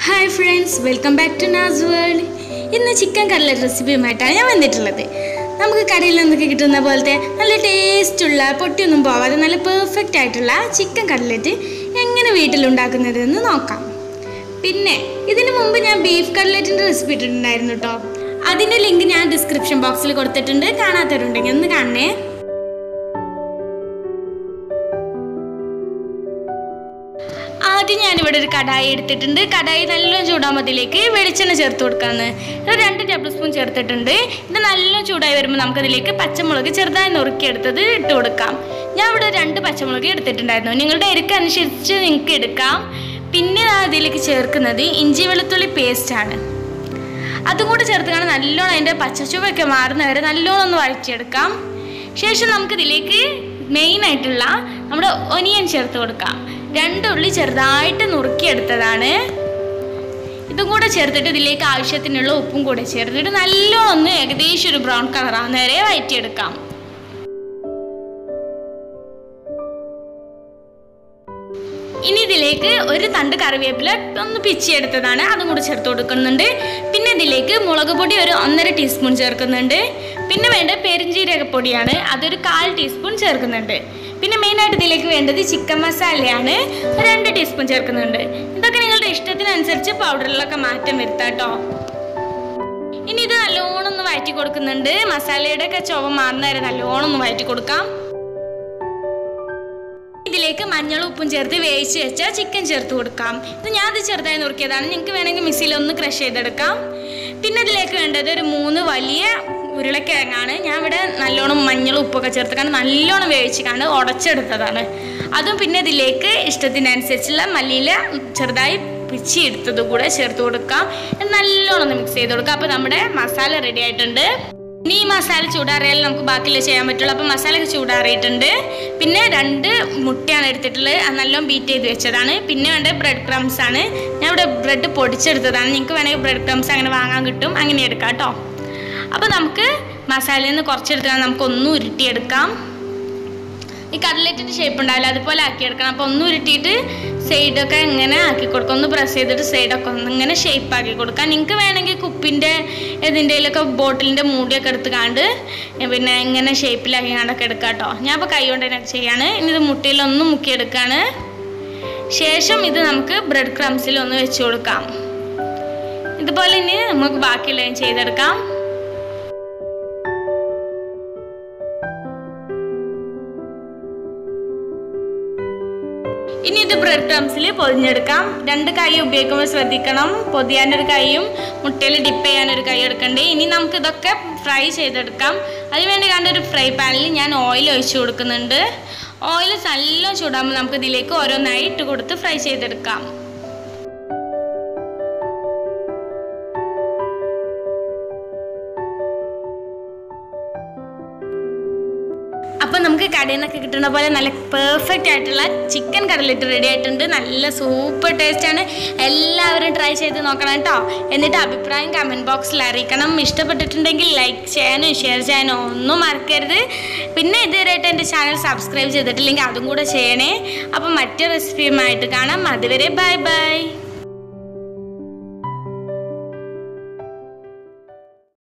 hi friends welcome back to Naz world ഇന്ന് chicken cutlet റെസിപ്പിയുമായിട്ടാണ് ഞാൻ വന്നിട്ടുള്ളത് നമുക്ക് കടയിൽ നിന്നൊക്കെ കിട്ടുന്ന പോലത്തെ നല്ല ടേസ്റ്റുള്ള പൊട്ടിയൊന്നും പോവാതെ നല്ല പെർഫെക്റ്റ് ആയിട്ടുള്ള ചിക്കൻ കട്ലറ്റ് എങ്ങനെ വീട്ടിലുണ്ടാക്കുന്നതെന്ന് നോക്കാം പിന്നെ ഇതിനു മുമ്പ് ഞാൻ ബീഫ് കട്ലറ്റിൻ്റെ റെസിപ്പി ഇട്ടിട്ടുണ്ടായിരുന്നു കേട്ടോ അതിൻ്റെ ലിങ്ക് ഞാൻ ഡിസ്ക്രിപ്ഷൻ ബോക്സിൽ കൊടുത്തിട്ടുണ്ട് കാണാത്തവരുണ്ടെങ്കിൽ ഒന്ന് കാണണേ ആദ്യം ഞാനിവിടെ ഒരു കടായി എടുത്തിട്ടുണ്ട് കടായി നല്ലോണം ചൂടാകുമ്പോൾ അതിലേക്ക് വെളിച്ചെണ്ണ ചേർത്ത് കൊടുക്കാന്ന് ഒരു രണ്ട് ടേബിൾ സ്പൂൺ ചേർത്തിട്ടുണ്ട് ഇത് നല്ലോണം ചൂടായി വരുമ്പോൾ നമുക്കതിലേക്ക് പച്ചമുളക് ചെറുതായി നുറുക്കിയെടുത്തത് ഇട്ട് കൊടുക്കാം ഞാൻ ഇവിടെ രണ്ട് പച്ചമുളക് എടുത്തിട്ടുണ്ടായിരുന്നു നിങ്ങളുടെ എരിക്ക് അനുസരിച്ച് നിങ്ങൾക്ക് എടുക്കാം പിന്നെ ഞാൻ അതിലേക്ക് ചേർക്കുന്നത് ഇഞ്ചി വെളുത്തുള്ളി പേസ്റ്റാണ് അതും കൂടെ ചേർത്തുകൊണ്ട് നല്ലോണം അതിൻ്റെ പച്ചച്ചുവയൊക്കെ മാറുന്നവരെ നല്ലോണം ഒന്ന് വഴറ്റിയെടുക്കാം ശേഷം നമുക്കിതിലേക്ക് മെയിൻ ആയിട്ടുള്ള നമ്മുടെ ഒനിയൻ ചേർത്ത് കൊടുക്കാം രണ്ട് ഉള്ളി ചെറുതായിട്ട് നുറുക്കിയെടുത്തതാണ് ഇതും കൂടെ ചേർത്തിട്ട് ഇതിലേക്ക് ആവശ്യത്തിനുള്ള ഉപ്പും കൂടെ ചേർത്തിട്ട് നല്ലോണം ഒന്ന് ഏകദേശം ഒരു ബ്രൗൺ കളർ ആവുന്ന വരെ വഴറ്റിയെടുക്കാം ഇനി ഇതിലേക്ക് ഒരു തണ്ട് കറിവേപ്പില ഒന്ന് പിച്ചിയെടുത്തതാണ് അതും കൂടി ചേർത്ത് കൊടുക്കുന്നുണ്ട് പിന്നെ ഇതിലേക്ക് മുളക് പൊടി ഒരു ഒന്നര ടീസ്പൂൺ ചേർക്കുന്നുണ്ട് പിന്നെ വേണ്ട പെരിഞ്ജീരകപ്പൊടിയാണ് അതൊരു കാൽ ടീസ്പൂൺ ചേർക്കുന്നുണ്ട് പിന്നെ മെയിനായിട്ട് ഇതിലേക്ക് വേണ്ടത് ചിക്കൻ മസാലയാണ് ഒരു രണ്ട് ടീസ്പൂൺ ചേർക്കുന്നുണ്ട് ഇതൊക്കെ നിങ്ങളുടെ ഇഷ്ടത്തിനനുസരിച്ച് പൗഡറിലൊക്കെ മാറ്റം വരുത്താം കേട്ടോ ഇനി ഇത് നല്ലോണം ഒന്ന് വഴറ്റി കൊടുക്കുന്നുണ്ട് മസാലയുടെ ഒക്കെ ചുവ മാറുന്ന വരെ നല്ലോണം ഒന്ന് വഴറ്റി കൊടുക്കാം ഇതിലേക്ക് മഞ്ഞളും ഉപ്പും ചേർത്ത് വേവിച്ച് വെച്ച ചിക്കൻ ചേർത്ത് കൊടുക്കാം ഇത് ഞാൻ ഇത് ചെറുതായി നുറുക്കിയതാണ് നിങ്ങൾക്ക് വേണമെങ്കിൽ മിക്സിയിൽ ഒന്ന് ക്രഷ് ചെയ്തെടുക്കാം പിന്നെ ഇതിലേക്ക് വേണ്ടത് ഒരു മൂന്ന് വലിയ ഉരുളക്കിഴങ്ങാണ് ഞാൻ ഇവിടെ നല്ലോണം മഞ്ഞളും ഉപ്പൊക്കെ ചേർത്തിക്കാണ്ട് നല്ലോണം വേവിച്ചിക്കാണ്ട് ഉടച്ചെടുത്തതാണ് അതും പിന്നെ ഇതിലേക്ക് ഇഷ്ടത്തിനനുസരിച്ചുള്ള മല്ലിയില ചെറുതായി പിച്ചി എടുത്തത് കൂടെ ചേർത്ത് കൊടുക്കാം ഇത് നല്ലോണം ഒന്ന് മിക്സ് ചെയ്ത് കൊടുക്കാം അപ്പോൾ നമ്മുടെ മസാല റെഡി ആയിട്ടുണ്ട് ഇനി ഈ മസാല ചൂടാറിയാൽ നമുക്ക് ബാക്കിയുള്ള ചെയ്യാൻ പറ്റുള്ളൂ അപ്പോൾ മസാല ഒക്കെ ചൂടാറിയിട്ടുണ്ട് പിന്നെ രണ്ട് മുട്ടയാണ് എടുത്തിട്ടുള്ളത് അത് നല്ലോണം ബീറ്റ് ചെയ്ത് വെച്ചതാണ് പിന്നെ വേണ്ടത് ബ്രെഡ് ക്രംസ് ആണ് ഞാൻ ഇവിടെ ബ്രെഡ് പൊടിച്ചെടുത്തതാണ് നിങ്ങൾക്ക് വേണമെങ്കിൽ ബ്രെഡ് ക്രംസ് അങ്ങനെ വാങ്ങാൻ കിട്ടും അങ്ങനെ എടുക്കാം കേട്ടോ അപ്പോൾ നമുക്ക് മസാലയിൽ നിന്ന് കുറച്ചെടുത്താൽ നമുക്ക് ഒന്നും ഉരുട്ടിയെടുക്കാം ഈ കട്ലറ്റിൻ്റെ ഷേപ്പ് ഉണ്ടാവില്ല അതുപോലെ ആക്കിയെടുക്കണം അപ്പോൾ ഒന്ന് ഉരുട്ടിയിട്ട് സൈഡൊക്കെ ഇങ്ങനെ ആക്കി കൊടുക്കാം ഒന്ന് പ്രസ് ചെയ്തിട്ട് സൈഡൊക്കെ ഒന്ന് ഇങ്ങനെ ഷേപ്പ് ആക്കി കൊടുക്കാം നിങ്ങൾക്ക് വേണമെങ്കിൽ കുപ്പിൻ്റെ ഇതിൻ്റെയിലൊക്കെ ബോട്ടിലിൻ്റെ മൂടിയൊക്കെ എടുത്ത് കാണ്ട് പിന്നെ ഇങ്ങനെ ഷേപ്പിലാക്കി കാണ്ടൊക്കെ എടുക്കാം കേട്ടോ ഞാൻ ഇപ്പോൾ കൈ കൊണ്ട് തന്നെ ചെയ്യാണ് ഇനി ഇത് മുട്ടയിലൊന്ന് മുക്കിയെടുക്കുകയാണ് ശേഷം ഇത് നമുക്ക് ബ്രെഡ് ക്രംസിൽ ഒന്ന് വെച്ച് കൊടുക്കാം ഇതുപോലെ ഇനി നമുക്ക് ബാക്കിയുള്ളതും ചെയ്തെടുക്കാം ഇനി ഇത് ബ്രെഡ് ക്രംസിൽ പൊതിഞ്ഞെടുക്കാം രണ്ട് കൈ ഉപയോഗിക്കുമ്പോൾ ശ്രദ്ധിക്കണം പൊതിയാനൊരു കൈയും മുട്ടയിൽ ഡിപ്പ് ചെയ്യാനൊരു കൈ എടുക്കണ്ടേ ഇനി നമുക്ക് ഇതൊക്കെ ഫ്രൈ ചെയ്തെടുക്കാം അതിനുവേണ്ടി കണ്ട ഒരു ഫ്രൈ പാനിൽ ഞാൻ ഓയിൽ ഒഴിച്ചു കൊടുക്കുന്നുണ്ട് ഓയിൽ നല്ല ചൂടാകുമ്പോൾ നമുക്ക് ഇതിലേക്ക് ഓരോന്നായി ഇട്ട് കൊടുത്ത് ഫ്രൈ ചെയ്തെടുക്കാം അപ്പോൾ നമുക്ക് കടയിൽ നിന്നൊക്കെ കിട്ടുന്ന പോലെ നല്ല പെർഫെക്റ്റ് ആയിട്ടുള്ള ചിക്കൻ കടലിട്ട് റെഡി ആയിട്ടുണ്ട് നല്ല സൂപ്പർ ടേസ്റ്റാണ് എല്ലാവരും ട്രൈ ചെയ്ത് നോക്കണം കേട്ടോ എന്നിട്ട് അഭിപ്രായം കമൻറ്റ് ബോക്സിൽ അറിയിക്കണം ഇഷ്ടപ്പെട്ടിട്ടുണ്ടെങ്കിൽ ലൈക്ക് ചെയ്യാനും ഷെയർ ചെയ്യാനും ഒന്നും മറക്കരുത് പിന്നെ ഇതുവരെയായിട്ട് എൻ്റെ ചാനൽ സബ്സ്ക്രൈബ് ചെയ്തിട്ടില്ലെങ്കിൽ അതും കൂടെ ചെയ്യണേ അപ്പം മറ്റു റെസിപ്പിയുമായിട്ട് കാണാം അതുവരെ ബൈ ബൈ